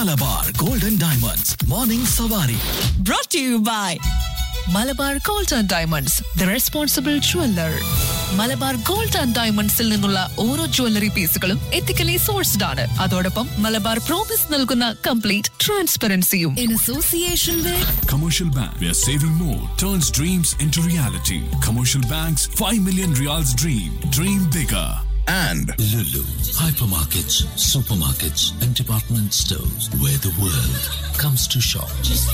Malabar golden diamonds morning സവാരി brought to you by Malabar Gold and Diamonds the responsible jeweller Malabar Gold and ഡയമണ്ട്സിൽ നിന്നുള്ള ഓരോ jewellery പീസുകളും ethically sourced ആണ് അതോടൊപ്പം മലബാർ പ്രോമിസ് നൽകുന്ന കംപ്ലീറ്റ് ട്രാൻസ്പെറൻസിയും in association with Commercial Bank, where saving more turns dreams into reality. Commercial Bank's 5 million reals dream. Dream bigger. and Lulu, hypermarkets, supermarkets, and department stores where the world comes to shop.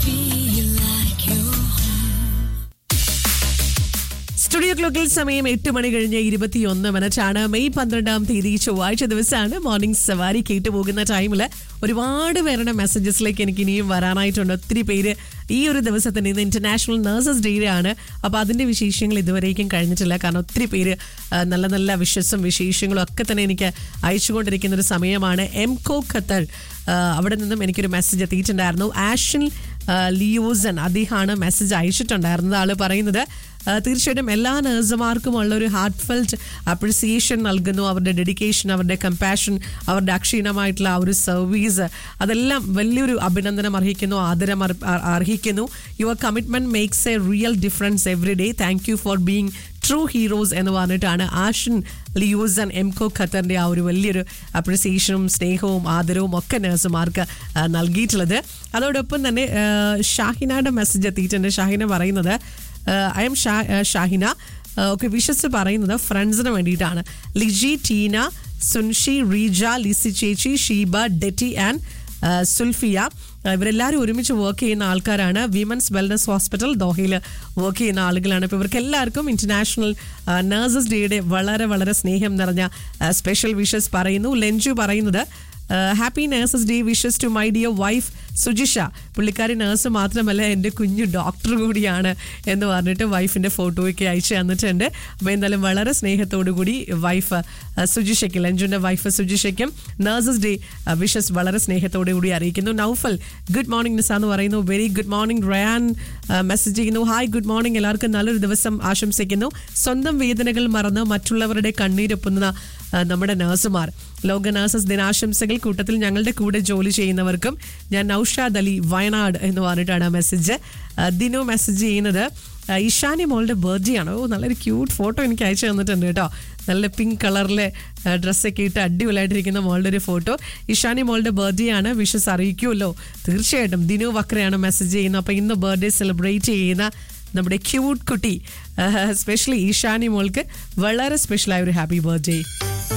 Studio ക്ലോക്കിൽ സമയം എട്ട് മണി കഴിഞ്ഞ് ഇരുപത്തിയൊന്ന് മിനിറ്റാണ് May പന്ത്രണ്ടാം തീയതി ചൊവ്വാഴ്ച ദിവസമാണ് മോർണിംഗ് സവാരി കേട്ടു പോകുന്ന ടൈമിൽ ഒരുപാട് പേരുടെ മെസ്സേജസിലേക്ക് എനിക്ക് ഇനിയും വരാനായിട്ടുണ്ട് ഒത്തിരി പേര് ഈ ഒരു ദിവസത്തിന് ഇന്ന് ഇന്റർനാഷണൽ നഴ്സസ് ഡേ ആണ് അപ്പോൾ അതിൻ്റെ വിശേഷങ്ങൾ ഇതുവരേക്കും കഴിഞ്ഞിട്ടില്ല കാരണം ഒത്തിരി പേര് ആ, നല്ല നല്ല വിഷസും വിശേഷങ്ങളും ഒക്കെ തന്നെ എനിക്ക് അയച്ചുകൊണ്ടിരിക്കുന്ന ഒരു സമയമാണ് എം കോ ഖത്തർ ആ, അവിടെ നിന്നും എനിക്കൊരു മെസ്സേജ് എത്തിയിട്ടുണ്ടായിരുന്നു ആഷൻ ആ, ലിയോസൺ അദ്ദേഹമാണ് മെസ്സേജ് അയച്ചിട്ടുണ്ടായിരുന്നത് ആള് പറയുന്നത് ആ, തീർച്ചയായിട്ടും എല്ലാ നഴ്സുമാർക്കും ഉള്ള ഒരു ഹാർട്ട് ഫെൽറ്റ് അപ്രിസിയേഷൻ നൽകുന്നു അവരുടെ ഡെഡിക്കേഷൻ അവരുടെ കമ്പാഷൻ അവരുടെ അക്ഷീണമായിട്ടുള്ള ആ ഒരു സർവീസ് അതെല്ലാം വലിയൊരു അഭിനന്ദനം അർഹിക്കുന്നു ആദരം അർ- അർ- അർഹിക്കുന്നു your commitment makes a real difference every day thank you for being true heroes എന്ന് പറഞ്ഞിട്ടാണ് ആഷൻ ലിയൂസൻ എംകോ ഖത്തറിന്റെ ആ ഒരു വലിയൊരു അപ്രിസിയേഷനും സ്നേഹവും ആദരവും ഒക്കെ നഴ്സുമാർക്ക് ആ, നൽകിയിട്ടുള്ളത് അതോടൊപ്പം തന്നെ ആ, ഷാഹിനയുടെ മെസ്സേജ് എത്തിയിട്ടുണ്ട് ഷാഹിന പറയുന്നത് I'm Shahina okay wishes പറയുന്നത് ഫ്രണ്ട്സിന് വേണ്ടിയിട്ടാണ് ലിജി ടീന സുൻഷി റീജ ലിസി ചേച്ചി ഷീബ ഡെറ്റി ആൻഡ് സുൽഫിയ ആ, ഇവരെല്ലാവരും ഒരുമിച്ച് വർക്ക് ചെയ്യുന്ന ആൾക്കാരാണ് വിമൻസ് വെൽനസ് ഹോസ്പിറ്റൽ ദോഹയിൽ വർക്ക് ചെയ്യുന്ന ആളുകളാണ് ഇപ്പോൾ ഇവർക്ക് എല്ലാവർക്കും ഇന്റർനാഷണൽ നഴ്സസ് ഡേയുടെ വളരെ വളരെ സ്നേഹം നിറഞ്ഞ സ്പെഷ്യൽ വിഷസ് പറയുന്നു ലെഞ്ചു പറയുന്നത് happy nurses day wishes to my dear wife Sujisha പുള്ളിക്കാരി നേഴ്സ് മാത്രമല്ല എൻ്റെ കുഞ്ഞു ഡോക്ടർ കൂടിയാണ് എന്ന് പറഞ്ഞിട്ട് വൈഫിൻ്റെ ഫോട്ടോയൊക്കെ അയച്ചു തന്നിട്ടുണ്ട് അപ്പോൾ എന്തായാലും വളരെ സ്നേഹത്തോടു കൂടി വൈഫ് സുജിഷയ്ക്ക് ലഞ്ചുൻ്റെ വൈഫ് സുജിഷയ്ക്കും നേഴ്സസ് ഡേ വിഷസ് വളരെ സ്നേഹത്തോടു കൂടി അറിയിക്കുന്നു നൗഫൽ ഗുഡ് മോർണിംഗ് നിസ എന്ന് പറയുന്നു very good morning Rayan message ചെയ്യുന്നു ഹായ് ഗുഡ് മോർണിംഗ് എല്ലാവർക്കും നല്ലൊരു ദിവസം ആശംസിക്കുന്നു സ്വന്തം വേദനകൾ മറന്ന് മറ്റുള്ളവരുടെ കണ്ണീരൊപ്പുന്ന ആ, നമ്മുടെ നഴ്സുമാർ ലോക നഴ്സസ് ദിനാശംസകൾ കൂട്ടത്തിൽ ഞങ്ങളുടെ കൂടെ ജോലി ചെയ്യുന്നവർക്കും ഞാൻ നൌഷാദ് അലി വയനാട് എന്ന് പറഞ്ഞിട്ടാണ് മെസ്സേജ് ദിനു മെസ്സേജ് ചെയ്യുന്നത് ആ, ഇഷാനി മോളുടെ ബർത്ത്ഡേ ആണ് ഓ നല്ലൊരു ക്യൂട്ട് ഫോട്ടോ എനിക്ക് അയച്ചു തന്നിട്ടുണ്ട് കേട്ടോ നല്ല പിങ്ക് കളറിലെ ഡ്രസ്സൊക്കെ ഇട്ട് അടിപൊളിയായിട്ടിരിക്കുന്ന മോളുടെ ഒരു ഫോട്ടോ ഇഷാനി മോളുടെ ബർത്ത്ഡേ ആണ് വിഷസ് അറിയിക്കുമല്ലോ തീർച്ചയായിട്ടും ദിനു വക്രയാണ് മെസ്സേജ് ചെയ്യുന്നത് അപ്പോൾ ഇന്ന് ബർത്ത്ഡേ സെലിബ്രേറ്റ് ചെയ്യുന്ന നമ്മുടെ ക്യൂട്ട് കുട്ടി സ്പെഷ്യലി ഈശാനി മോൾക്ക് വളരെ സ്പെഷ്യലായ ഒരു ഹാപ്പി ബർത്ത്ഡേ